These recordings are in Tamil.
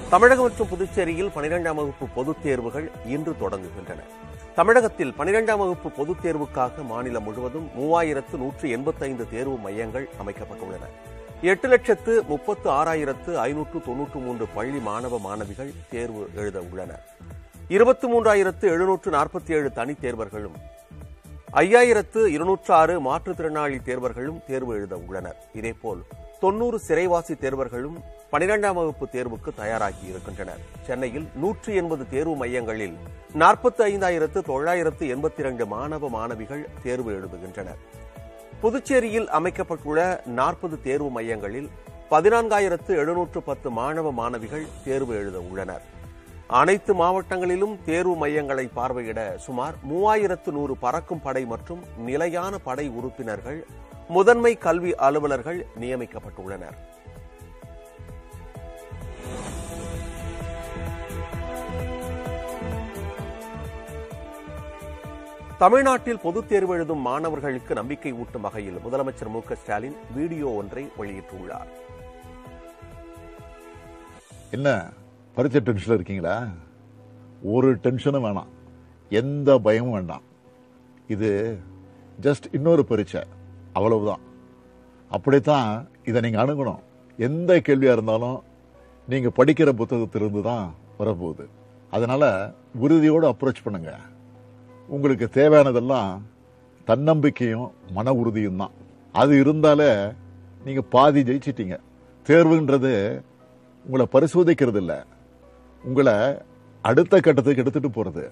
தமிழகம் மற்றும் புதுச்சேரியில் பனிரெண்டாம் வகுப்பு பொதுத் தேர்வுகள் இன்று தொடங்குகின்றன தமிழகத்தில் பனிரெண்டாம் வகுப்பு பொதுத் தேர்வுக்காக மாநிலம் முழுவதும் மூவாயிரத்து நூற்று எண்பத்தைந்து தேர்வு மையங்கள் அமைக்கப்பட்டுள்ளன எட்டு லட்சத்து முப்பத்து ஆறாயிரத்து ஐநூற்று தொன்னூற்று மூன்று பள்ளி மாணவ மாணவிகள் தேர்வு எழுத உள்ளனர் இருபத்தி மூன்றாயிரத்து எழுநூற்று நாற்பத்தி ஏழு தனித் தேர்வர்களும் ஐயாயிரத்து இருநூற்று ஆறு மாற்றுத்திறனாளி தேர்வர்களும் தேர்வு எழுத உள்ளனர் இதேபோல் தொன்னூறு சிறைவாசி தேர்வர்களும் பனிரெண்டாம் வகுப்பு தேர்வுக்கு தயாராகி இருக்கின்றனர் சென்னையில் நூற்றி எண்பது தேர்வு மையங்களில் நாற்பத்தி ஐந்தாயிரத்து தொள்ளாயிரத்து எண்பத்தி இரண்டு மாணவ மாணவிகள் தேர்வு எழுதுகின்றனர் புதுச்சேரியில் அமைக்கப்பட்டுள்ள நாற்பது தேர்வு மையங்களில் பதினான்காயிரத்து எழுநூற்று பத்து மாணவ மாணவிகள் தேர்வு எழுத உள்ளனர் அனைத்து மாவட்டங்களிலும் தேர்வு மையங்களை பார்வையிட சுமார் மூவாயிரத்து நூறு பறக்கும் படை மற்றும் நிலையான படை உறுப்பினர்கள் முதன்மை கல்வி அலுவலர்கள் நியமிக்கப்பட்டுள்ளனர் தமிழ்நாட்டில் பொதுத் தேர்வு எழுதும் மாணவர்களுக்கு நம்பிக்கை ஊட்டும் வகையில் முதலமைச்சர் மு க ஸ்டாலின் வீடியோ ஒன்றை வெளியிட்டுள்ளார் என்ன பரீட்சை டென்ஷன்ல இருக்கீங்களா ஒரு டென்ஷனும் வேணாம் எந்த பயமும் வேண்டாம் இது ஜஸ்ட் இன்னொரு பரீட்சை அவ்வளவுதான் அப்படித்தான் இதை நீங்க அணுகணும் எந்த கேள்வியா இருந்தாலும் நீங்க படிக்கிற புத்தகத்திலிருந்து தான் வரப்போகுது அதனால உறுதியோடு அப்ரோச் பண்ணுங்க உங்களுக்கு தேவையானதெல்லாம் தன்னம்பிக்கையும் மன உறுதியும் தான் அது இருந்தாலே நீங்க பாதி ஜெயிச்சிட்டீங்க தேர்வுன்றது உங்களை பரிசோதிக்கிறது இல்ல உங்களை அடுத்த கட்டத்துக்கு எடுத்துட்டு போறது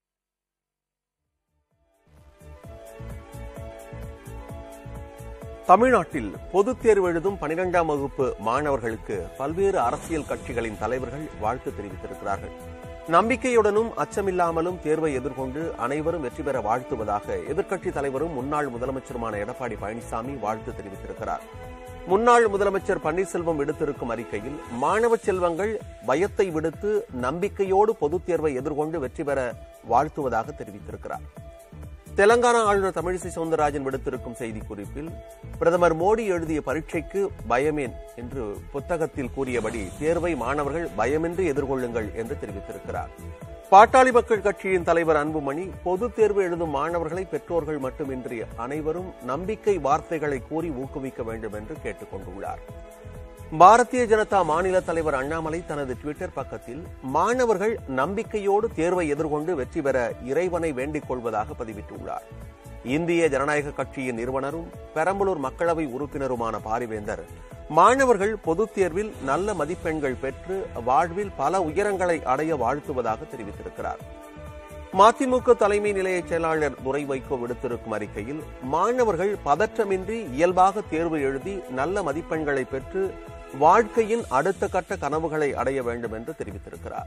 தமிழ்நாட்டில் பொதுத் தேர்வு எழுதும் பனிரெண்டாம் வகுப்பு மாணவர்களுக்கு பல்வேறு அரசியல் கட்சிகளின் தலைவர்கள் வாழ்த்து தெரிவித்திருக்கிறார்கள் நம்பிக்கையுடனும் அச்சமில்லாமலும் தேர்வை எதிர்கொண்டு அனைவரும் வெற்றி பெற வாழ்த்துவதாக எதிர்க்கட்சித் தலைவரும் முன்னாள் முதலமைச்சருமான எடப்பாடி பழனிசாமி வாழ்த்து தெரிவித்திருக்கிறார் முன்னாள் முதலமைச்சர் பன்னீர்செல்வம் விடுத்திருக்கும் அறிக்கையில் மாணவ செல்வங்கள் பயத்தை விடுத்து நம்பிக்கையோடு பொதுத் தேர்வை எதிர்கொண்டு வெற்றி பெற வாழ்த்துவதாக தெரிவித்திருக்கிறார் தெலங்கானா ஆளுநர் தமிழிசை சவுந்தரராஜன் விடுத்திருக்கும் செய்திக்குறிப்பில் பிரதமர் மோடி எழுதிய பரீட்சைக்கு பயமேன் என்று புத்தகத்தில் கூறியபடி தேர்வை மாணவர்கள் பயமின்றி எதிர்கொள்ளுங்கள் என்று தெரிவித்திருக்கிறார் பாட்டாளி மக்கள் கட்சியின் தலைவர் அன்புமணி பொதுத் தேர்வு எழுதும் மாணவர்களை பெற்றோர்கள் மட்டுமின்றி அனைவரும் நம்பிக்கை வார்த்தைகளை கூறி ஊக்குவிக்க வேண்டும் என்று கேட்டுக் கொண்டுள்ளார் பாரதிய ஜனதா மாநில தலைவர் அண்ணாமலை தனது டுவிட்டர் பக்கத்தில் மாணவர்கள் நம்பிக்கையோடு தேர்வை எதிர்கொண்டு வெற்றி பெற இறைவனை வேண்டிக் கொள்வதாக பதிவிட்டுள்ளார் இந்திய ஜனநாயக கட்சியின் நிறுவனரும் பெரம்பலூர் மக்களவை உறுப்பினருமான பாரிவேந்தர் மாணவர்கள் பொதுத் தேர்வில் நல்ல மதிப்பெண்கள் பெற்று வாழ்வில் பல உயரங்களை அடைய வாழ்த்துவதாக தெரிவித்திருக்கிறார் மதிமுக தலைமை நிலைய செயலாளர் துரை வைகோ விடுத்திருக்கும் அறிக்கையில் மாணவர்கள் பதற்றமின்றி இயல்பாக தேர்வு எழுதி நல்ல மதிப்பெண்களை பெற்று வாழ்க்கையின் அடுத்த கட்ட கனவுகளை அடைய வேண்டும் என்று தெரிவித்திருக்கிறார்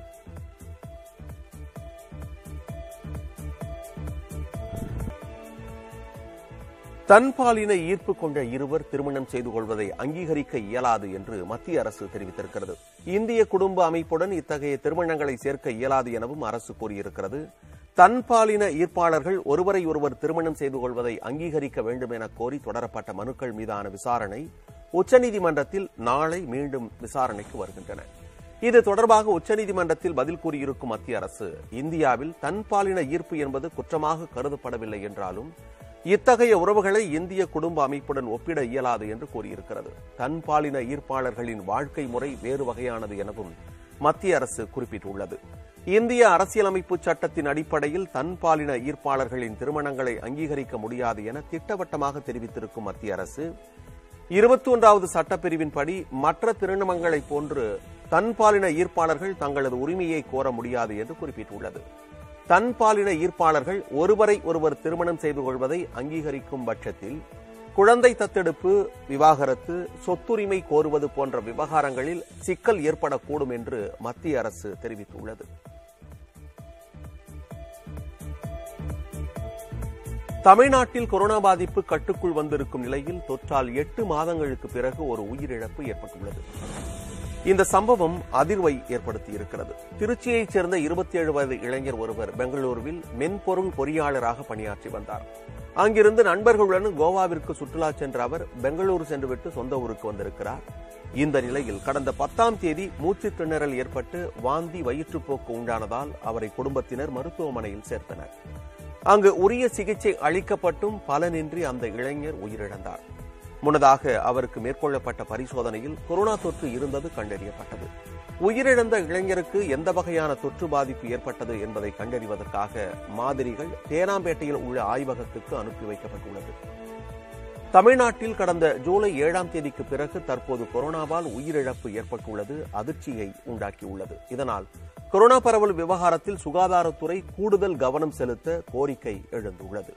தன்பாலின ஈர்ப்பு கொண்ட இருவர் திருமணம் செய்து கொள்வதை அங்கீகரிக்க இயலாது என்று மத்திய அரசு தெரிவித்திருக்கிறது இந்திய குடும்ப அமைப்புடன் இத்தகைய திருமணங்களை சேர்க்க இயலாது எனவும் அரசு கூறியிருக்கிறது தன்பாலின ஈர்ப்பாளர்கள் ஒருவரை ஒருவர் திருமணம் செய்து கொள்வதை அங்கீகரிக்க வேண்டும் என கோரி தொடரப்பட்ட மனுக்கள் மீதான விசாரணை உச்சநீதிமன்றத்தில் நாளை மீண்டும் விசாரணைக்கு வருகின்றன இது தொடர்பாக உச்சநீதிமன்றத்தில் பதில் கூறியிருக்கும் மத்திய அரசு இந்தியாவில் தன்பாலின ஈர்ப்பு என்பது குற்றமாக கருதப்படவில்லை என்றாலும் இத்தகைய உறவுகளை இந்திய குடும்ப அமைப்புடன் ஒப்பிட இயலாது என்று கூறியிருக்கிறது தன்பாலின ஈர்ப்பாளர்களின் வாழ்க்கை முறை வேறு வகையானது எனவும் மத்திய அரசு குறிப்பிட்டுள்ளது இந்திய அரசியலமைப்பு சட்டத்தின் அடிப்படையில் தன்பாலின ஈர்ப்பாளர்களின் திருமணங்களை அங்கீகரிக்க முடியாது என திட்டவட்டமாக தெரிவித்திருக்கும் மத்திய அரசு இருபத்தி ஒன்றாவது சட்டப்பிரிவின்படி மற்ற திருமணங்களைப் போன்று தன்பாலின ஈர்ப்பாளர்கள் தங்களது உரிமையை கோர முடியாது என்று குறிப்பிட்டுள்ளது தன்பாலின ஈர்ப்பாளர்கள் ஒருவரை ஒருவர் திருமணம் செய்து கொள்வதை அங்கீகரிக்கும் பட்சத்தில் குழந்தை தத்தெடுப்பு விவாகரத்து சொத்துரிமை கோருவது போன்ற விவகாரங்களில் சிக்கல் ஏற்படக்கூடும் என்று மத்திய அரசு தெரிவித்துள்ளது தமிழ்நாட்டில் கொரோனா பாதிப்பு கட்டுக்குள் வந்திருக்கும் நிலையில் தொற்றால் எட்டு மாதங்களுக்கு பிறகு ஒரு உயிரிழப்பு ஏற்பட்டுள்ளது இந்த சம்பவம் அதிர்வை ஏற்படுத்தியிருக்கிறது திருச்சியைச் சேர்ந்த இருபத்தி ஏழு வயது இளைஞர் ஒருவர் பெங்களூருவில் மென்பொருள் பொறியாளராக பணியாற்றி வந்தார் அங்கிருந்து நண்பர்களுடன் கோவாவிற்கு சுற்றுலா சென்ற அவர் பெங்களூரு சென்றுவிட்டு சொந்த ஊருக்கு வந்திருக்கிறார் இந்த நிலையில் கடந்த பத்தாம் தேதி மூச்சு திணறல் ஏற்பட்டு வாந்தி வயிற்றுப்போக்கு உண்டானதால் அவரை குடும்பத்தினர் மருத்துவமனையில் சேர்த்தனர் அங்கு உரிய சிகிச்சை அளிக்கப்பட்டும் பலனின்றி அந்த இளைஞர் உயிரிழந்தார் முன்னதாக அவருக்கு மேற்கொள்ளப்பட்ட பரிசோதனையில் கொரோனா தொற்று இருந்தது கண்டறியப்பட்டது உயிரிழந்த இளைஞருக்கு எந்த வகையான தொற்று பாதிப்பு ஏற்பட்டது என்பதை கண்டறிவதற்காக மாதிரிகள் தேனாம்பேட்டையில் உள்ள ஆய்வகத்துக்கு அனுப்பி வைக்கப்பட்டுள்ளது தமிழ்நாட்டில் கடந்த ஜூலை ஏழாம் தேதிக்கு பிறகு தற்போது கொரோனாவால் உயிரிழப்பு ஏற்பட்டுள்ளது அதிர்ச்சியை உண்டாக்கியுள்ளது இதனால் கொரோனா பரவல் விவகாரத்தில் சுகாதாரத்துறை கூடுதல் கவனம் செலுத்த கோரிக்கை எழுந்துள்ளது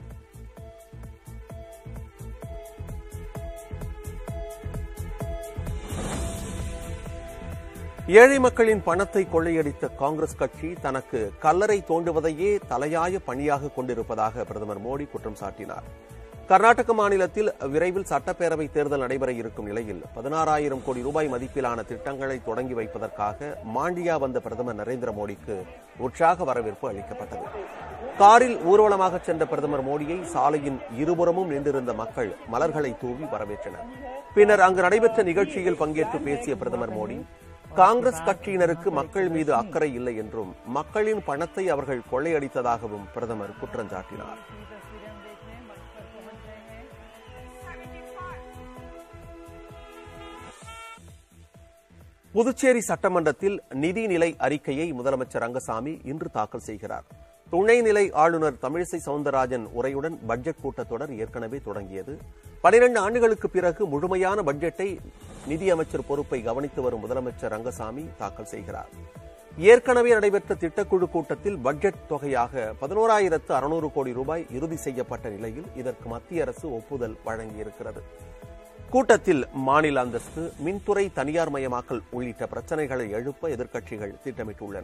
ஏழை மக்களின் பணத்தை கொள்ளையடித்த காங்கிரஸ் கட்சி தனக்கு கல்லறை தோண்டுவதையே தலையாய பணியாக கொண்டிருப்பதாக பிரதமர் மோடி குற்றம் சாட்டினார் கர்நாடக மாநிலத்தில் விரைவில் சட்டப்பேரவை தேர்தல் நடைபெற இருக்கும் நிலையில் பதினாறாயிரம் கோடி ரூபாய் மதிப்பிலான திட்டங்களை தொடங்கி வைப்பதற்காக மாண்டியா வந்த பிரதமர் நரேந்திர மோடிக்கு உற்சாக வரவேற்பு அளிக்கப்பட்டது காரில் ஊர்வலமாக சென்ற பிரதமர் மோடியை சாலையின் இருபுறமும் நின்றிருந்த மக்கள் மலர்களை தூவி வரவேற்றனர் பின்னர் அங்கு நடைபெற்ற நிகழ்ச்சியில் பங்கேற்று பேசிய பிரதமர் மோடி காங்கிரஸ் கட்சியினருக்கு மக்கள் மீது அக்கறை இல்லை என்றும் மக்களின் பணத்தை அவர்கள் கொள்ளையடித்ததாகவும் பிரதமர் குற்றம் சாட்டினார் புதுச்சேரி சட்டமன்றத்தில் நிதிநிலை அறிக்கையை முதலமைச்சர் ரங்கசாமி இன்று தாக்கல் செய்கிறார் துணைநிலை ஆளுநர் தமிழிசை சவுந்தரராஜன் உரையுடன் பட்ஜெட் கூட்டத்தொடர் ஏற்கனவே தொடங்கியது பனிரெண்டு ஆண்டுகளுக்கு பிறகு முழுமையான பட்ஜெட்டை நிதியமைச்சர் பொறுப்பை கவனித்து வரும் முதலமைச்சர் ரங்கசாமி தாக்கல் செய்கிறார் ஏற்கனவே நடைபெற்ற திட்டக்குழு கூட்டத்தில் பட்ஜெட் தொகையாக பதினோராயிரத்து அறுநூறு கோடி ரூபாய் இறுதி செய்யப்பட்ட நிலையில் இதற்கு மத்திய அரசு ஒப்புதல் வழங்கியிருக்கிறது கூட்டத்தில் மாநில அந்தஸ்து மின்துறை தனியார் மயமாக்கல் உள்ளிட்ட பிரச்சனைகளை எழுப்ப எதிர்க்கட்சிகள் திட்டமிட்டுள்ளன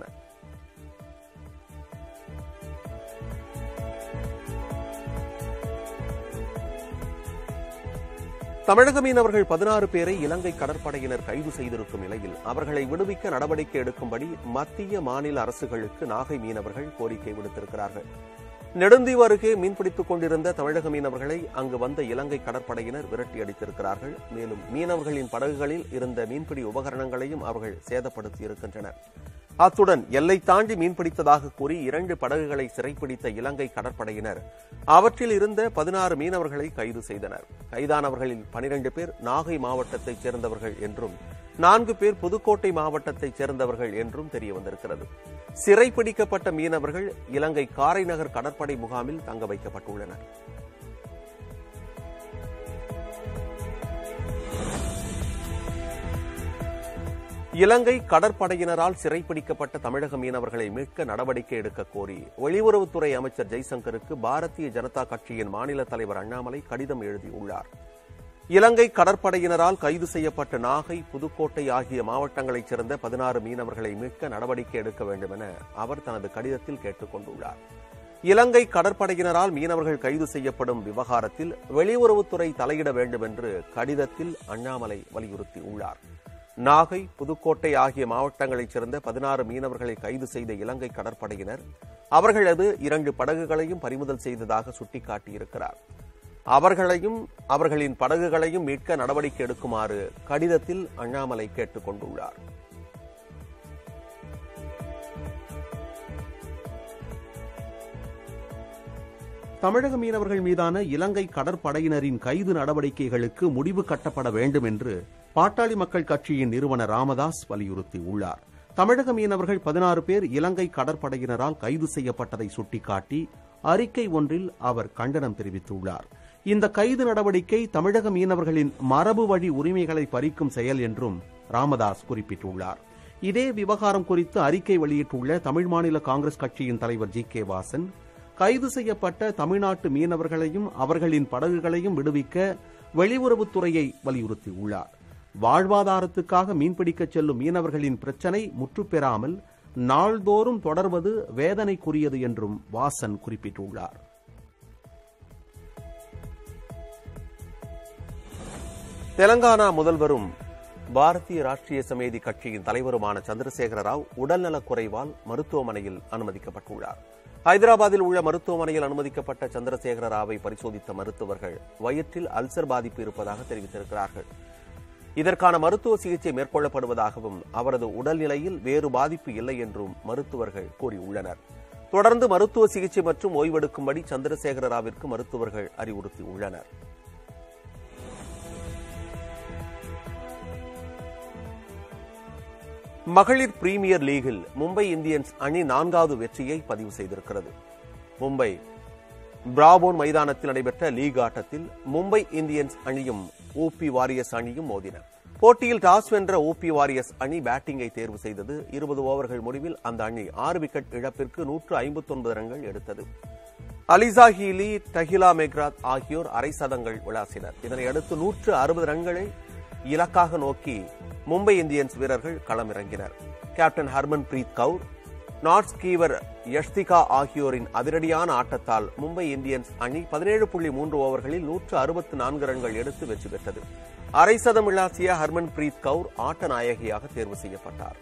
தமிழக மீனவர்கள் பதினாறு பேரை இலங்கை கடற்படையினர் கைது செய்திருக்கும் நிலையில் அவர்களை விடுவிக்க நடவடிக்கை எடுக்கும்படி மத்திய மாநில அரசுகளுக்கு நாகை மீனவர்கள் கோரிக்கை விடுத்திருக்கிறார்கள் நெடுந்தீவு அருகே மீன்பிடித்துக் கொண்டிருந்த தமிழக மீனவர்களை அங்கு வந்த இலங்கை கடற்படையினர் விரட்டி அடித்திருக்கிறார்கள் மேலும் மீனவர்களின் படகுகளில் இருந்த மீன்பிடி உபகரணங்களையும் அவர்கள் சேதப்படுத்தியிருக்கின்றனர் அத்துடன் எல்லை தாண்டி மீன்பிடித்ததாக கூறி இரண்டு படகுகளை சிறைப்பிடித்த இலங்கை கடற்படையினர் அவற்றில் இருந்த பதினாறு மீனவர்களை கைது செய்தனர் கைதானவர்களில் பனிரெண்டு பேர் நாகை மாவட்டத்தைச் சேர்ந்தவர்கள் என்றும் நான்கு பேர் புதுக்கோட்டை மாவட்டத்தைச் சேர்ந்தவர்கள் என்றும் தெரிய வந்திருக்கிறது சிறைப்பிடிக்கப்பட்ட மீனவர்கள் இலங்கை காரைநகர் கடற்படை முகாமில் தங்க வைக்கப்பட்டுள்ளனர் இலங்கை கடற்படையினரால் சிறைப்பிடிக்கப்பட்ட தமிழக மீனவர்களை மீட்க நடவடிக்கை எடுக்க கோரி வெளியுறவுத்துறை அமைச்சர் ஜெய்சங்கருக்கு பாரதிய ஜனதா கட்சியின் மாநில தலைவர் அண்ணாமலை கடிதம் எழுதியுள்ளார் இலங்கை கடற்படையினரால் கைது செய்யப்பட்ட நாகை புதுக்கோட்டை ஆகிய மாவட்டங்களைச் சேர்ந்த பதினாறு மீனவர்களை மீட்க நடவடிக்கை எடுக்க வேண்டும் என அவர் தனது கடிதத்தில் கேட்டுக் கொண்டுள்ளார் இலங்கை கடற்படையினரால் மீனவர்கள் கைது செய்யப்படும் விவகாரத்தில் வெளியுறவுத்துறை தலையிட வேண்டும் என்று கடிதத்தில் அண்ணாமலை வலியுறுத்தியுள்ளார் நாகை புதுக்கோட்டை ஆகிய மாவட்டங்களைச் சேர்ந்த பதினாறு மீனவர்களை கைது செய்த இலங்கை கடற்படையினர் அவர்களது இரண்டு படகுகளையும் பறிமுதல் செய்ததாக சுட்டிக்காட்டியிருக்கிறார் அவர்களையும் அவர்களின் படகுகளையும் மீட்க நடவடிக்கை எடுக்குமாறு கடிதத்தில் அண்ணாமலை கேட்டுக் கொண்டுள்ளார் தமிழக மீனவர்கள் மீதான இலங்கை கடற்படையினரின் கைது நடவடிக்கைகளுக்கு முடிவு கட்டப்பட வேண்டும் என்று பாட்டாளி மக்கள் கட்சியின் நிறுவனர் ராமதாஸ் வலியுறுத்தியுள்ளார் தமிழக மீனவர்கள் பதினாறு பேர் இலங்கை கடற்படையினரால் கைது செய்யப்பட்டதை சுட்டிக்காட்டி அறிக்கை ஒன்றில் அவர் கண்டனம் தெரிவித்துள்ளார் இந்த கைது நடவடிக்கை தமிழக மீனவர்களின் மரபு வழி உரிமைகளை பறிக்கும் செயல் என்றும் ராமதாஸ் குறிப்பிட்டுள்ளார் இதே விவகாரம் குறித்து அறிக்கை வெளியிட்டுள்ள தமிழ் மாநில காங்கிரஸ் கட்சியின் தலைவர் ஜி கே வாசன் கைது செய்யப்பட்ட தமிழ்நாட்டு மீனவர்களையும் அவர்களின் படகுகளையும் விடுவிக்க வெளியுறவுத்துறையை வலியுறுத்தியுள்ளார் வாழ்வாதாரத்துக்காக மீன்பிடிக்கச் செல்லும் மீனவர்களின் பிரச்சினை முற்றுப்பெறாமல் நாள்தோறும் தொடர்வது வேதனைக்குரியது என்றும் வாசன் குறிப்பிட்டுள்ளார் தெலங்கானா முதல்வரும் பாரதிய ராஷ்டிரிய சமேதி கட்சியின் தலைவருமான சந்திரசேகர ராவ் உடல்நலக் குறைவால் மருத்துவமனையில் அனுமதிக்கப்பட்டுள்ளார் ஹைதராபாத்தில் உள்ள மருத்துவமனையில் அனுமதிக்கப்பட்ட சந்திரசேகர ராவை பரிசோதித்த மருத்துவர்கள் வயிற்றில் அல்சர் பாதிப்பு இருப்பதாக தெரிவித்திருக்கிறார்கள் இதற்கான மருத்துவ சிகிச்சை மேற்கொள்ளப்படுவதாகவும் அவரது உடல்நிலையில் வேறு பாதிப்பு இல்லை என்றும் மருத்துவர்கள் கூறியுள்ளனர் தொடர்ந்து மருத்துவ சிகிச்சை மற்றும் ஓய்வெடுக்கும்படி சந்திரசேகர ராவிற்கு மருத்துவர்கள் அறிவுறுத்தியுள்ளனர் மகளிர் பிரீமியர் லீகில் மும்பை இந்தியன்ஸ் அணி நான்காவது வெற்றியை பதிவு செய்திருக்கிறது மும்பை பிராபோன் மைதானத்தில் நடைபெற்ற லீக் ஆட்டத்தில் மும்பை இந்தியன்ஸ் அணியும் ஊபி வாரியர்ஸ் அணியும் மோதின போட்டியில் டாஸ் வென்ற ஊபி வாரியர்ஸ் அணி பேட்டிங்கை தேர்வு செய்தது இருபது ஓவர்கள் முடிவில் அந்த அணி ஆறு விக்கெட் இழப்பிற்கு நூற்று ஐம்பத்தொன்பது ரன்கள் எடுத்தது அலிசா ஹீலி டஹிலா மெக்ராத் ஆகியோர் அரை சதங்கள் விளாசினர் இதனை அடுத்து நூற்று அறுபது ரன்களை இலக்காக நோக்கி மும்பை இந்தியன்ஸ் வீரர்கள் களமிறங்கினர் captain Harmanpreet Kaur Nat Sciver Yastika ஆகியோரின் அதிரடியான ஆட்டத்தால் மும்பை இந்தியன்ஸ் அணி பதினேழு புள்ளி மூன்று ஓவர்களில் நூற்று அறுபத்து நான்கு ரன்கள் எடுத்து வெற்றி பெற்றது அரை சதம் விளாசிய ஹர்மன் பிரீத் கவுர் ஆட்ட நாயகியாக தேர்வு செய்யப்பட்டார்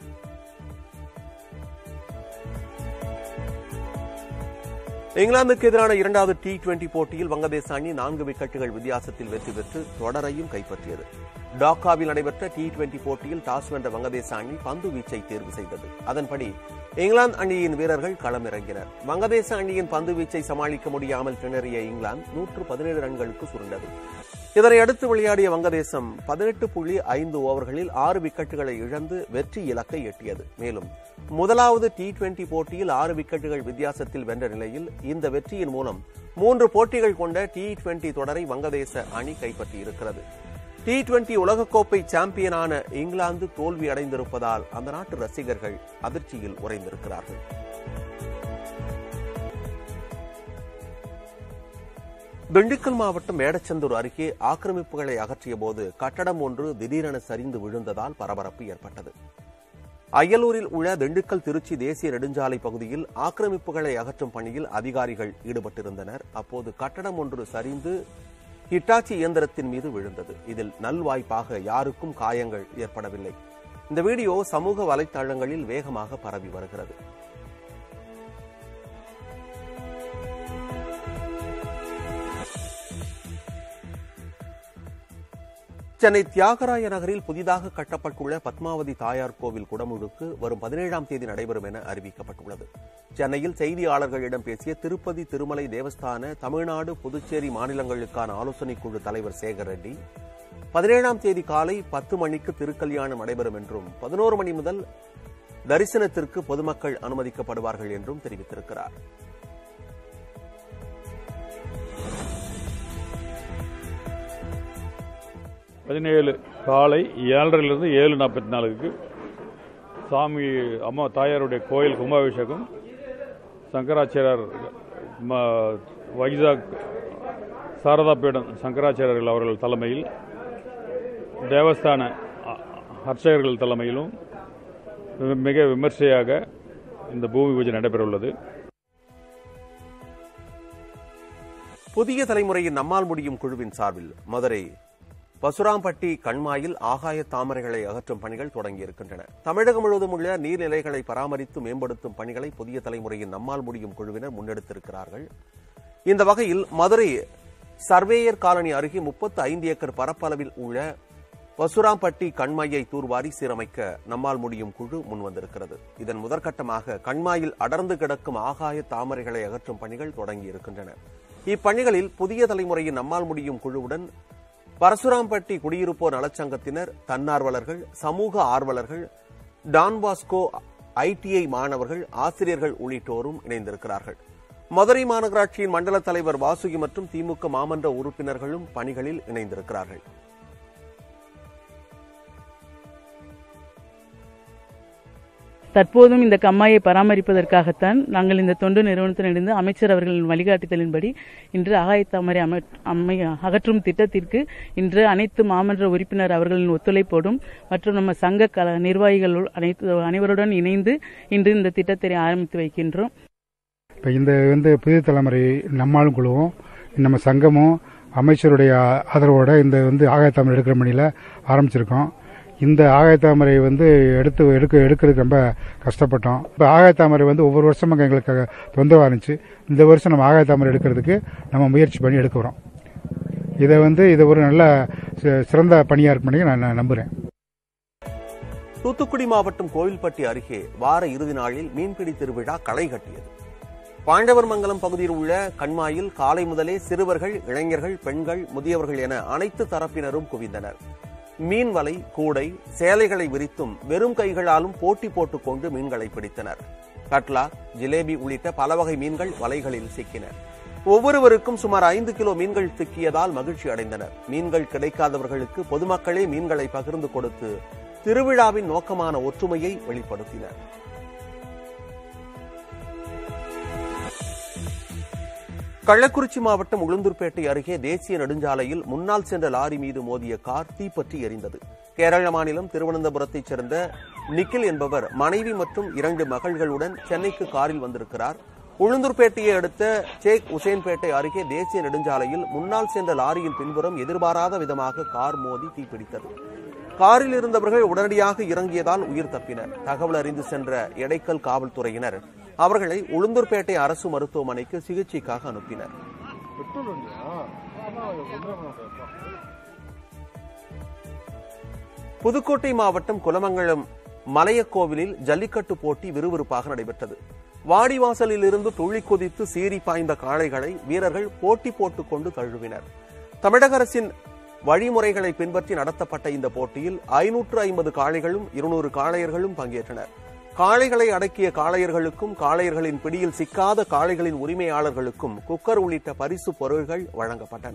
இங்கிலாந்துக்கு எதிரான இரண்டாவது டி டுவெண்டி போட்டியில் வங்கதேச அணி நான்கு விக்கெட்டுகள் வித்தியாசத்தில் வெற்றி பெற்று தொடரையும் கைப்பற்றியது டாக்காவில் நடைபெற்ற டி டுவெண்டி போட்டியில் டாஸ் வென்ற வங்கதேச அணி பந்து வீச்சை தேர்வு செய்தது அதன்படி இங்கிலாந்து அணியின் வீரர்கள் களமிறங்கினர் வங்கதேச அணியின் பந்து வீச்சை சமாளிக்க முடியாமல் திணறிய இங்கிலாந்து நூற்று பதினேழு ரன்களுக்கு சுருண்டது இதனை அடுத்து விளையாடிய வங்கதேசம் பதினெட்டு புள்ளி ஐந்து ஓவர்களில் ஆறு விக்கெட்டுகளை இழந்து வெற்றி இலக்கை எட்டியது மேலும் முதலாவது டி டுவெண்டி போட்டியில் ஆறு விக்கெட்டுகள் வித்தியாசத்தில் வென்ற நிலையில் இந்த வெற்றியின் மூலம் மூன்று போட்டிகள் கொண்ட டி டுவெண்டி தொடரை வங்கதேச அணி கைப்பற்றியிருக்கிறது டி டுவெண்டி உலகக்கோப்பை சாம்பியனான இங்கிலாந்து தோல்வி அடைந்திருப்பதால் அந்த நாட்டு ரசிகர்கள் அதிர்ச்சியில் உறைந்திருக்கிறார்கள் திண்டுக்கல் மாவட்டம் மேடச்சந்தூர் அருகே ஆக்கிரமிப்புகளை அகற்றிய போது கட்டடம் ஒன்று திடீரென சரிந்து விழுந்ததால் பரபரப்பு ஏற்பட்டது அயலூரில் உள்ள திண்டுக்கல் திருச்சி தேசிய நெடுஞ்சாலை பகுதியில் ஆக்கிரமிப்புகளை அகற்றும் பணியில் அதிகாரிகள் ஈடுபட்டிருந்தனர் அப்போது கட்டடம் ஒன்று சரிந்து ஹிட்டாச்சி இயந்திரத்தின் மீது விழுந்தது இதில் நல்வாய்ப்பாக யாருக்கும் காயங்கள் ஏற்படவில்லை இந்த வீடியோ சமூக வலைத்தளங்களில் வேகமாக பரவி வருகிறது சென்னை தியாகராய நகரில் புதிதாக கட்டப்பட்டுள்ள பத்மாவதி தாயார் கோவில் குடமுழுக்கு வரும் பதினேழாம் தேதி நடைபெறும் என அறிவிக்கப்பட்டுள்ளது சென்னையில் செய்தியாளர்களிடம் பேசிய திருப்பதி திருமலை தேவஸ்தான தமிழ்நாடு புதுச்சேரி மாநிலங்களுக்கான ஆலோசனைக் குழு தலைவர் சேகர் ரெட்டி பதினேழாம் தேதி காலை பத்து மணிக்கு திருக்கல்யாணம் நடைபெறும் என்றும் பதினோரு மணி முதல் தரிசனத்திற்கு பொதுமக்கள் அனுமதிக்கப்படுவார்கள் என்றும் தெரிவித்திருக்கிறார் பதினேழு காலை ஏழரைலிருந்து ஏழு நாற்பத்தி நாலுக்கு சாமி அம்மா தாயாருடைய கோயில் கும்பாபிஷேகம் சங்கராச்சாரியார் ம- வைசாக் சாரதா பீடம் சங்கராச்சாரியர்கள் அவர்கள் தலைமையில் தேவஸ்தான அ- அர்ச்சகர்கள் தலைமையிலும் மிக விமர்சையாக இந்த பூமி பூஜை நடைபெறவுள்ளது புதிய தலைமுறையின் நம்மால் முடியும் குழுவின் சார்பில் மதுரை பசுராம்பட்டி கண்மாயில் ஆகாய தாமரைகளை அகற்றும் பணிகள் தொடங்கியிருக்கின்றன தமிழகம் முழுவதும் உள்ள நீர்நிலைகளை பராமரித்து மேம்படுத்தும் பணிகளை புதிய தலைமுறையின் நம்மால் முடியும் குழுவினர் முன்னெடுத்திருக்கிறார்கள் இந்த வகையில் மதுரை சர்வேயர் காலனி அருகே முப்பத்து ஐந்து ஏக்கர் பரப்பளவில் உள்ள பசுராம்பட்டி கண்மாயை தூர்வாரி சீரமைக்க நம்மால் முடியும் குழு முன்வந்திருக்கிறது இதன் முதற்கட்டமாக கண்மாயில் அடர்ந்து கிடக்கும் ஆகாய தாமரைகளை அகற்றும் பணிகள் தொடங்கியிருக்கின்றன இப்பணிகளில் புதிய தலைமுறையின் நம்மால் முடியும் குழுவுடன் பரசுராம்பட்டி குடியிருப்போர் நலச்சங்கத்தினர் தன்னார்வலர்கள் சமூக ஆர்வலர்கள் டான்பாஸ்கோ ஐடிஐ மாணவர்கள் ஆசிரியர்கள் உள்ளிட்டோரும் இணைந்திருக்கிறார்கள் மதுரை மாநகராட்சியின் மண்டல தலைவர் வாசுகி மற்றும் திமுக மாமன்ற உறுப்பினர்களும் பணிகளில் இணைந்திருக்கிறார்கள் தற்போதும் இந்த கம்மாயை பராமரிப்பதற்காகத்தான் நாங்கள் இந்த தொண்டு நிறுவனத்திலிருந்து அமைச்சர் அவர்களின் வழிகாட்டுதலின்படி இன்று ஆகாயத்தாமரை அமை அம்மை அகற்றும் திட்டத்திற்கு இன்று அனைத்து மாமன்ற உறுப்பினர் அவர்களின் ஒத்துழைப்போடும் மற்றும் நம்ம சங்க கல நிர்வாகிகள் அனைத்து அனைவருடன் இணைந்து இன்று இந்த திட்டத்தை ஆரம்பித்து வைக்கின்றோம் இப்போ இந்த வந்து புதிய தலைமுறை நம்மாளும் குழுவும் நம்ம சங்கமும் அமைச்சருடைய ஆதரவோட இந்த வந்து ஆகாயத்தாமரை எடுக்கிற பணியில் ஆரம்பிச்சிருக்கோம் இந்த ஆகாயத்தாமரை வந்து எடுத்து எடுக்க எடுக்கிறதுக்கு ரொம்ப கஷ்டப்பட்டோம் இப்போ ஆகாயத்தாமரை வந்து ஒவ்வொரு வருஷமும் எங்களுக்கு தொந்தரவாக இருந்துச்சு இந்த வருஷம் நம்ம ஆகாயத்தாமரை எடுக்கிறதுக்கு நம்ம முயற்சி பண்ணி எடுக்கிறோம் இதை வந்து இது ஒரு நல்ல சி- சிறந்த பணியாக இருக்கும் நான் நான் நம்புகிறேன் தூத்துக்குடி மாவட்டம் கோவில்பட்டி அருகே வார இறுதி நாளில் மீன்பிடி திருவிழா களை கட்டியது பாண்டவர்மங்கலம் பகுதியில் உள்ள கண்மாயில் காலை முதலே சிறுவர்கள் இளைஞர்கள் பெண்கள் முதியவர்கள் என அனைத்து தரப்பினரும் குவிந்தனர் மீன் வலை கூடை சேலைகளை விரித்தும் வெறும் கைகளாலும் போட்டி போட்டுக் கொண்டு மீன்களை பிடித்தனர் கட்லா ஜிலேபி உள்ளிட்ட பல வகை மீன்கள் வலைகளில் சிக்கின ஒவ்வொருவருக்கும் சுமார் ஐந்து கிலோ மீன்கள் சிக்கியதால் மகிழ்ச்சி அடைந்தனர் மீன்கள் கிடைக்காதவர்களுக்கு பொதுமக்களே மீன்களை பகிர்ந்து கொடுத்து திருவிழாவின் நோக்கமான ஒற்றுமையை வெளிப்படுத்தினர் கள்ளக்குறிச்சி மாவட்டம் உளுந்தூர்பேட்டை அருகே தேசிய நெடுஞ்சாலையில் முன்னால் சென்ற லாரி மீது மோதிய கார் தீப்பற்றி எரிந்தது கேரள மாநிலம் திருவனந்தபுரத்தைச் சேர்ந்த நிக்கில் என்பவர் மனைவி மற்றும் இரண்டு மகள்களுடன் சென்னைக்கு காரில் வந்திருக்கிறார் உளுந்தூர்பேட்டையை அடுத்த சேக் உசேன்பேட்டை அருகே தேசிய நெடுஞ்சாலையில் முன்னால் சென்ற லாரியின் பின்புறம் எதிர்பாராத விதமாக கார் மோதி தீப்பிடித்தது காரில் இருந்தவர்கள் உடனடியாக இறங்கியதால் உயிர் தப்பினர் தகவல் அறிந்து சென்ற எடைக்கல் காவல்துறையினர் அவர்களை உளுந்தூர்பேட்டை அரசு மருத்துவமனைக்கு சிகிச்சைக்காக அனுப்பினர் புதுக்கோட்டை மாவட்டம் குலமங்கலம் மலையக்கோவிலில் ஜல்லிக்கட்டு போட்டி விறுவிறுப்பாக நடைபெற்றது வாடிவாசலில் இருந்து துள்ளி குதித்து சீறி பாய்ந்த காளைகளை வீரர்கள் போட்டி போட்டுக் கொண்டு தழுவினர் தமிழக அரசின் வழிமுறைகளை பின்பற்றி நடத்தப்பட்ட இந்த போட்டியில் ஐநூற்று ஐம்பது காளைகளும் இருநூறு காளையர்களும் பங்கேற்றனர் காளைகளை அடக்கிய காளையர்களுக்கும் காளையர்களின் பிடியில் சிக்காத காளைகளின் உரிமையாளர்களுக்கும் குக்கர் உள்ளிட்ட பரிசு பொருள்கள் வழங்கப்பட்டன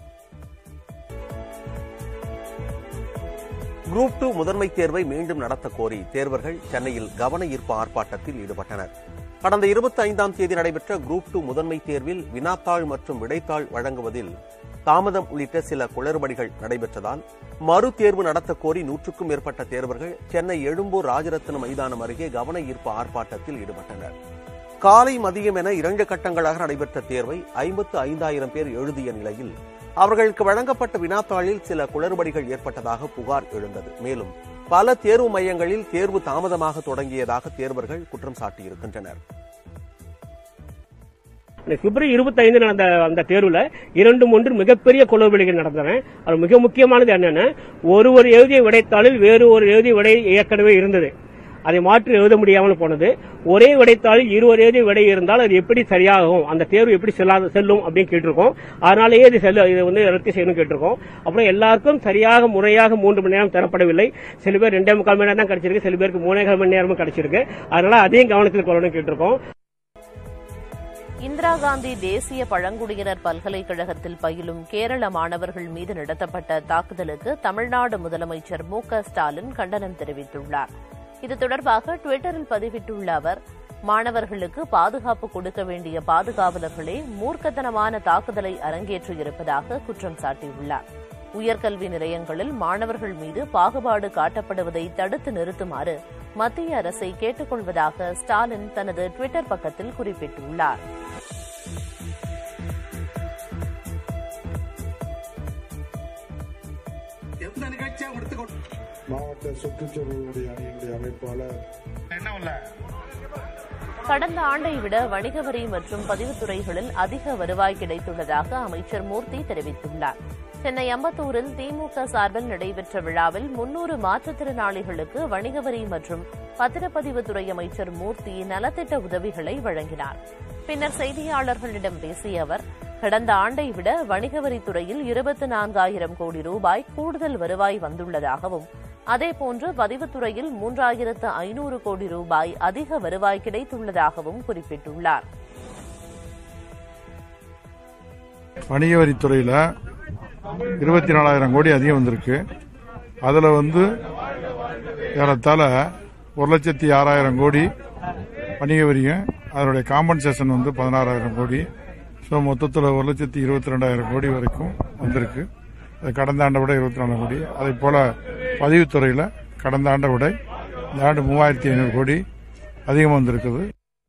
குரூப் டூ முதன்மை தேர்வை மீண்டும் நடத்த கோரி தேர்வர்கள் சென்னையில் கவன ஈர்ப்பு ஆர்ப்பாட்டத்தில் ஈடுபட்டனர் கடந்த இருபத்தி ஐந்தாம் தேதி நடைபெற்ற குரூப் டூ முதன்மை தேர்வில் வினாத்தாள் மற்றும் விடைத்தாள் வழங்குவதில் தாமதம் உள்ளிட்ட சில குளறுபடிகள் நடைபெற்றதால் மறு தேர்வு நடத்த கோரி நூற்றுக்கும் மேற்பட்ட தேர்வர்கள் சென்னை எழும்பூர் ராஜரத்னம் மைதானம் அருகே கவன ஈர்ப்பு ஆர்ப்பாட்டத்தில் ஈடுபட்டனர் காலை மதியம் என இரண்டு கட்டங்களாக நடைபெற்ற தேர்வை ஐம்பத்து ஐந்தாயிரம் பேர் எழுதிய நிலையில் அவர்களுக்கு வழங்கப்பட்ட வினாத்தாளில் சில குளறுபடிகள் ஏற்பட்டதாக புகார் எழுந்தது மேலும் பல தேர்வு மையங்களில் தேர்வு தாமதமாக தொடங்கியதாக தேர்வர்கள் குற்றம் சாட்டியிருக்கின்றனர் இந்த பிப்ரவரி இருபத்தி ஐந்து நடந்த அந்த தேர்வுல இரண்டு மூன்று மிகப்பெரிய குளறுபடிகள் நடந்தன அது மிக முக்கியமானது என்னன்னா ஒரு ஒரு எழுதிய விடைத்தாளில் வேறு ஒரு எழுதிய விடை ஏற்கனவே இருந்தது அதை மாற்றி எழுத முடியாமல் போனது ஒரே விடைத்தாளில் இருவர் எழுதிய விடை இருந்தால் அது எப்படி சரியாகும் அந்த தேர்வு எப்படி செல்லாத செல்லும் அப்படின்னு கேட்டிருக்கோம் அதனாலேயே இது செல்ல இதை வந்து ரத்து செய்யணும் கேட்டிருக்கோம் அப்புறம் எல்லாருக்கும் சரியாக முறையாக மூன்று மணி நேரம் தரப்படவில்லை சில பேர் ரெண்டே முக்கால் மணி நேரம் தான் கிடைச்சிருக்கு சில பேருக்கு மூணே கால் மணி நேரமும் கிடைச்சிருக்கு அதனால அதையும் கவனத்தில் கொள்ளணும் கேட்டிருக்கோம் இந்திரா காந்தி தேசிய பழங்குடியினர் பல்கலைக்கழகத்தில் பயிலும் கேரள மாணவர்கள் மீது நடத்தப்பட்ட தாக்குதலுக்கு தமிழ்நாடு முதலமைச்சர் மு க ஸ்டாலின் கண்டனம் தெரிவித்துள்ளார் இது தொடர்பாக டுவிட்டரில் பதிவிட்டுள்ள அவர் மாணவர்களுக்கு பாதுகாப்பு கொடுக்க வேண்டிய பாதுகாவலர்களே மூர்க்கத்தனமான தாக்குதலை அரங்கேற்றியிருப்பதாக குற்றம் சாட்டியுள்ளார் உயர்கல்வி நிலையங்களில் மாணவர்கள் மீது பாகுபாடு காட்டப்படுவதை தடுத்து நிறுத்துமாறு மத்திய அரசை கேட்டுக் கொள்வதாக ஸ்டாலின் தனது டுவிட்டர் பக்கத்தில் குறிப்பிட்டுள்ளார் மாவட்ட சுற்றுச்சூழலுடைய அணியினுடைய அமைப்பாளர் கடந்த ஆண்டை விட வணிக வரி மற்றும் பதிவுத்துறைகளில் அதிக வருவாய் கிடைத்துள்ளதாக அமைச்சர் மூர்த்தி தெரிவித்துள்ளார் சென்னை அம்பத்தூரில் திமுக சார்பில் நடைபெற்ற விழாவில் முன்னூறு மாற்றுத்திறனாளிகளுக்கு வணிக வரி மற்றும் பத்திரப்பதிவுத்துறை அமைச்சர் மூர்த்தி நலத்திட்ட உதவிகளை வழங்கினார் பின்னர் செய்தியாளர்களிடம் பேசிய அவர் கடந்த ஆண்டை விட வணிக வரித்துறையில் இருபத்தி நான்காயிரம் கோடி ரூபாய் கூடுதல் வருவாய் வந்துள்ளதாகவும் அதேபோன்று பதிவுத்துறையில் மூன்றாயிரத்து ஐநூறு கோடி ரூபாய் அதிக வருவாய் கிடைத்துள்ளதாகவும் குறிப்பிட்டுள்ளார் வணிக வரித்துறையில் இருபத்தி நாலாயிரம் கோடி அதிகம் வந்திருக்கு அதில் வந்து ஏறத்தாழ ஒரு லட்சத்தி ஆறாயிரம் கோடி வணிக வரியும் அதனுடைய காம்பன்சேஷன் வந்து பதினாறாயிரம் கோடி ஸோ மொத்தத்தில் ஒரு லட்சத்தி இருபத்தி ரெண்டாயிரம் கோடி வரைக்கும் வந்திருக்கு அது கடந்த ஆண்டை விட இருபத்தி நாலு கோடி அதே போல் பதிவுத்துறையில் கடந்த ஆண்டை விட இந்த ஆண்டு மூவாயிரத்தி ஐநூறு கோடி அதிகமாக வந்திருக்குது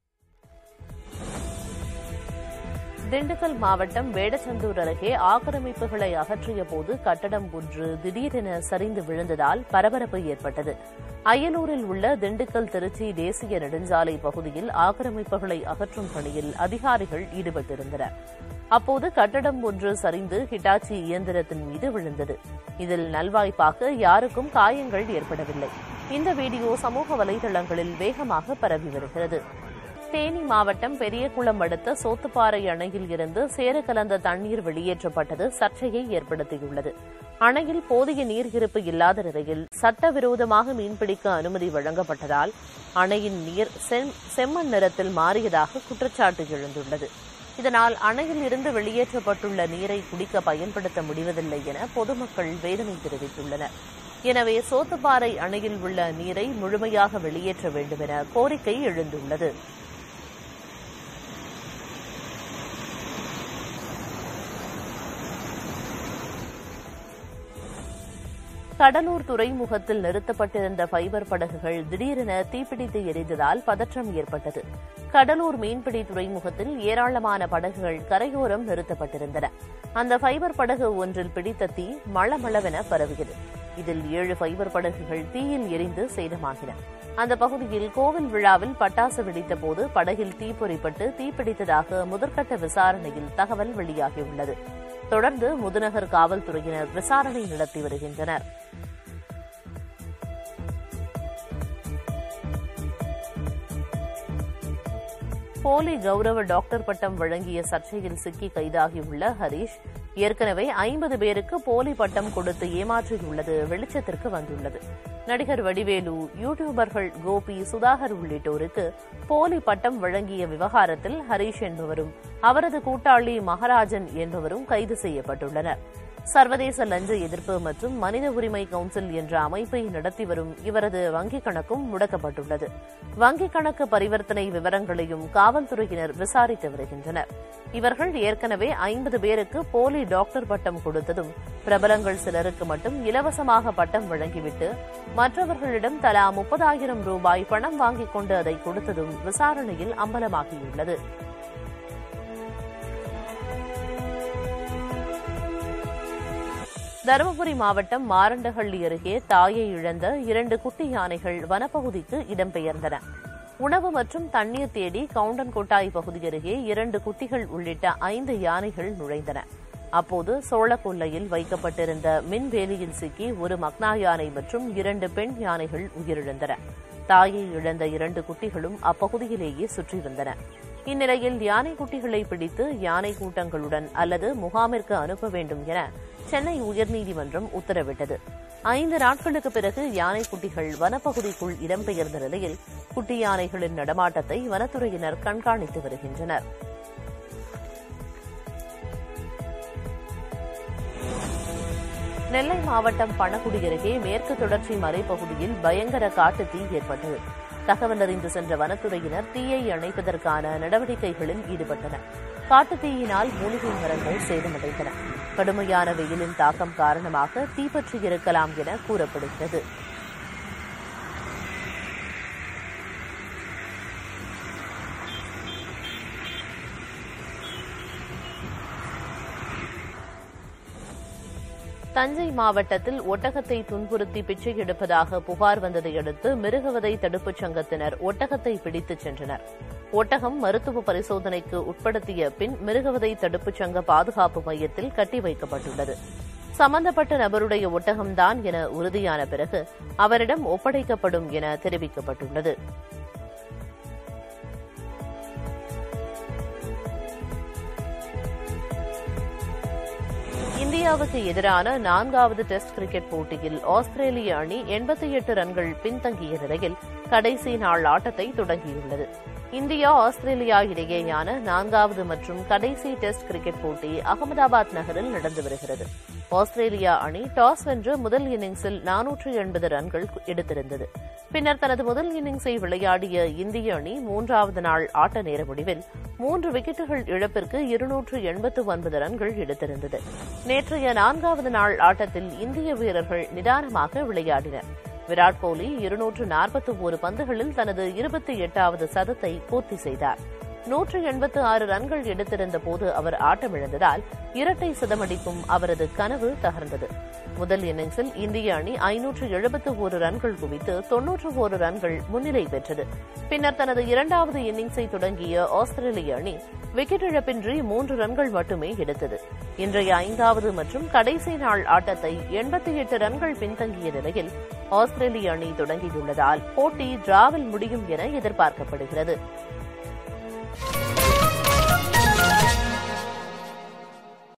திண்டுக்கல் மாவட்டம் வேடச்சந்தூர் அருகே ஆக்கிரமிப்புகளை அகற்றிய போது கட்டடம் ஒன்று திடீரென சரிந்து விழுந்ததால் பரபரப்பு ஏற்பட்டது அயலூரில் உள்ள திண்டுக்கல் திருச்சி தேசிய நெடுஞ்சாலை பகுதியில் ஆக்கிரமிப்புகளை அகற்றும் பணியில் அதிகாரிகள் ஈடுபட்டிருந்தனர் அப்போது கட்டடம் ஒன்று சரிந்து ஹிட்டாச்சி இயந்திரத்தின் மீது விழுந்தது இதில் நல்வாய்ப்பாக யாருக்கும் காயங்கள் ஏற்படவில்லை இந்த வீடியோ சமூக வலைதளங்களில் வேகமாக பரவி வருகிறது தேனி மாவட்டம் பெரியகுளம் அடுத்த சோத்துப்பாறை அணையில் இருந்து சேறு கலந்த தண்ணீர் வெளியேற்றப்பட்டது சர்ச்சையை ஏற்படுத்தியுள்ளது அணையில் போதிய நீர் இருப்பு இல்லாத நிலையில் சட்டவிரோதமாக மீன்பிடிக்க அனுமதி வழங்கப்பட்டதால் அணையின் நீர் செம்- செம்மண் நிறத்தில் மாறியதாக குற்றச்சாட்டு எழுந்துள்ளது இதனால் அணையில் இருந்து வெளியேற்றப்பட்டுள்ள நீரை குடிக்க பயன்படுத்த முடிவதில்லை என பொதுமக்கள் வேதனை தெரிவித்துள்ளனர் எனவே சோத்துப்பாறை அணையில் உள்ள நீரை முழுமையாக வெளியேற்ற வேண்டும் என கோரிக்கை எழுந்துள்ளது கடலூர் துறைமுகத்தில் நிறுத்தப்பட்டிருந்த ஃபைபர் படகுகள் திடீரென தீப்பிடித்து எரிந்ததால் பதற்றம் ஏற்பட்டது கடலூர் மீன்பிடி துறைமுகத்தில் ஏராளமான படகுகள் கரையோரம் நிறுத்தப்பட்டிருந்தன அந்த ஃபைபர் படகு ஒன்றில் பிடித்த தீ மளமளவென பரவியது இதில் ஏழு ஃபைபர் படகுகள் தீயில் எரிந்து சேதமாகின அந்த பகுதியில் கோவில் விழாவில் பட்டாசு வெடித்தபோது படகில் தீப்பொறிப்பட்டு தீப்பிடித்ததாக முதற்கட்ட விசாரணையில் தகவல் வெளியாகியுள்ளது தொடர்ந்து முதுநகர் காவல்துறையினர் விசாரணை நடத்தி வருகின்றனர் போலி கௌரவ டாக்டர் பட்டம் வழங்கிய சர்ச்சையில் சிக்கி கைதாகியுள்ள ஹரீஷ் ஏற்கனவே ஐம்பது பேருக்கு போலி பட்டம் கொடுத்து ஏமாற்றியுள்ளது வெளிச்சத்திற்கு வந்துள்ளது நடிகர் வடிவேலு யூடியூபர்கள் கோபி சுதாகர் உள்ளிட்டோருக்கு போலி பட்டம் வழங்கிய விவகாரத்தில் ஹரீஷ் என்பவரும் அவரது கூட்டாளி மகராஜன் என்பவரும் கைது செய்யப்பட்டுள்ளனர் சர்வதேச லஞ்ச எதிர்ப்பு மற்றும் மனித உரிமை கவுன்சில் என்ற அமைப்பை நடத்தி வரும் இவரது வங்கிக் கணக்கும் முடக்கப்பட்டுள்ளது வங்கிக் கணக்கு பரிவர்த்தனை விவரங்களையும் காவல்துறையினர் விசாரித்து வருகின்றனர் இவர்கள் ஏற்கனவே ஐம்பது பேருக்கு போலி டாக்டர் பட்டம் கொடுத்ததும் பிரபலங்கள் சிலருக்கு மட்டும் இலவசமாக பட்டம் வழங்கிவிட்டு மற்றவர்களிடம் தலா முப்பதாயிரம் ரூபாய் பணம் வாங்கிக் கொண்டு அதை கொடுத்ததும் விசாரணையில் அம்பலமாகியுள்ளது தருமபுரி மாவட்டம் மாரண்டஹள்ளி அருகே தாயை இழந்த இரண்டு குட்டி யானைகள் வனப்பகுதிக்கு இடம்பெயர்ந்தன உணவு மற்றும் தண்ணீர் தேடி கவுண்டன்கோட்டாய் பகுதி அருகே இரண்டு குட்டிகள் உள்ளிட்ட ஐந்து யானைகள் நுழைந்தன அப்போது சோளக்கொல்லையில் வைக்கப்பட்டிருந்த மின்வேலியில் சிக்கி ஒரு மக்னா யானை மற்றும் இரண்டு பெண் யானைகள் உயிரிழந்தன தாயை இழந்த இரண்டு குட்டிகளும் அப்பகுதியிலேயே சுற்றி வந்தன இந்நிலையில் யானை குட்டிகளை பிடித்து யானை கூட்டங்களுடன் அல்லது முகாமிற்கு அனுப்ப வேண்டும் என சென்னை உயர்நீதிமன்றம் உத்தரவிட்டது ஐந்து நாட்களுக்கு பிறகு யானை குட்டிகள் வனப்பகுதிக்குள் இடம்பெயர்ந்த நிலையில் குட்டி யானைகளின் நடமாட்டத்தை வனத்துறையினர் கண்காணித்து வருகின்றனர் நெல்லை மாவட்டம் பணகுடி அருகே மேற்கு தொடர்ச்சி மலைப்பகுதியில் பயங்கர காட்டு தீ ஏற்பட்டது தகவல் அறிந்து சென்ற வனத்துறையினர் தீயை அணைப்பதற்கான நடவடிக்கைகளில் ஈடுபட்டனர் காட்டுத் தீயினால் மூலிகை மரங்கள் சேதமடைந்தன கடுமையான வெயிலின் தாக்கம் காரணமாக தீப்பற்றி இருக்கலாம் என கூறப்படுகிறது தஞ்சை மாவட்டத்தில் ஒட்டகத்தை துன்புறுத்தி பிச்சை எடுப்பதாக புகார் வந்ததை அடுத்து மிருகவதை தடுப்புச் சங்கத்தினர் ஒட்டகத்தை பிடித்துச் சென்றனர் ஒட்டகம் மருத்துவ பரிசோதனைக்கு உட்படுத்திய பின் மிருகவதை தடுப்புச் சங்க பாதுகாப்பு மையத்தில் கட்டி வைக்கப்பட்டுள்ளது சம்பந்தப்பட்ட நபருடைய ஒட்டகம்தான் என உறுதியான பிறகு அவரிடம் ஒப்படைக்கப்படும் என தெரிவிக்கப்பட்டுள்ளது இந்தியாவுக்கு எதிரான நான்காவது டெஸ்ட் கிரிக்கெட் போட்டியில் ஆஸ்திரேலிய அணி எண்பத்தி எட்டு ரன்கள் பின்தங்கிய நிலையில் கடைசி நாள் ஆட்டத்தை தொடங்கியுள்ளது இந்தியா ஆஸ்திரேலியா இடையேயான நான்காவது மற்றும் கடைசி டெஸ்ட் கிரிக்கெட் போட்டி அகமதாபாத் நகரில் நடந்து வருகிறது ஆஸ்திரேலியா அணி டாஸ் வென்று முதல் இன்னிங்ஸில் நானூற்று எண்பது ரன்கள் எடுத்திருந்தது பின்னர் தனது முதல் இன்னிங்ஸை விளையாடிய இந்திய அணி மூன்றாவது நாள் ஆட்ட நேர முடிவில் மூன்று விக்கெட்டுகள் இழப்பிற்கு இருநூற்று எண்பத்து ஒன்பது ரன்கள் எடுத்திருந்தது நேற்றைய நான்காவது நாள் ஆட்டத்தில் இந்திய வீரர்கள் நிதானமாக விளையாடினர் விராட் கோலி இருநூற்று நாற்பத்தி ஒரு பந்துகளில் தனது இருபத்தி எட்டாவது சதத்தை பூர்த்தி செய்தார் நூற்று எண்பத்து ஆறு ரன்கள் எடுத்திருந்த போது அவர் ஆட்டமிழந்ததால் இரட்டை சதமடிக்கும் அவரது கனவு தகர்ந்தது முதல் இன்னிங்ஸில் இந்திய அணி ஐநூற்று எழுபத்து ஒரு ரன்கள் குவித்து தொன்னூற்று ஒரு ரன்கள் முன்னிலை பெற்றது பின்னர் தனது இரண்டாவது இன்னிங்ஸை தொடங்கிய ஆஸ்திரேலிய அணி விக்கெட் இழப்பின்றி மூன்று ரன்கள் மட்டுமே எடுத்தது இன்றைய ஐந்தாவது மற்றும் கடைசி நாள் ஆட்டத்தை எண்பத்தி எட்டு ரன்கள் பின்தங்கிய நிலையில் ஆஸ்திரேலிய அணி தொடங்கியுள்ளதால் போட்டி டிராவில் முடியும் என எதிர்பார்க்கப்படுகிறது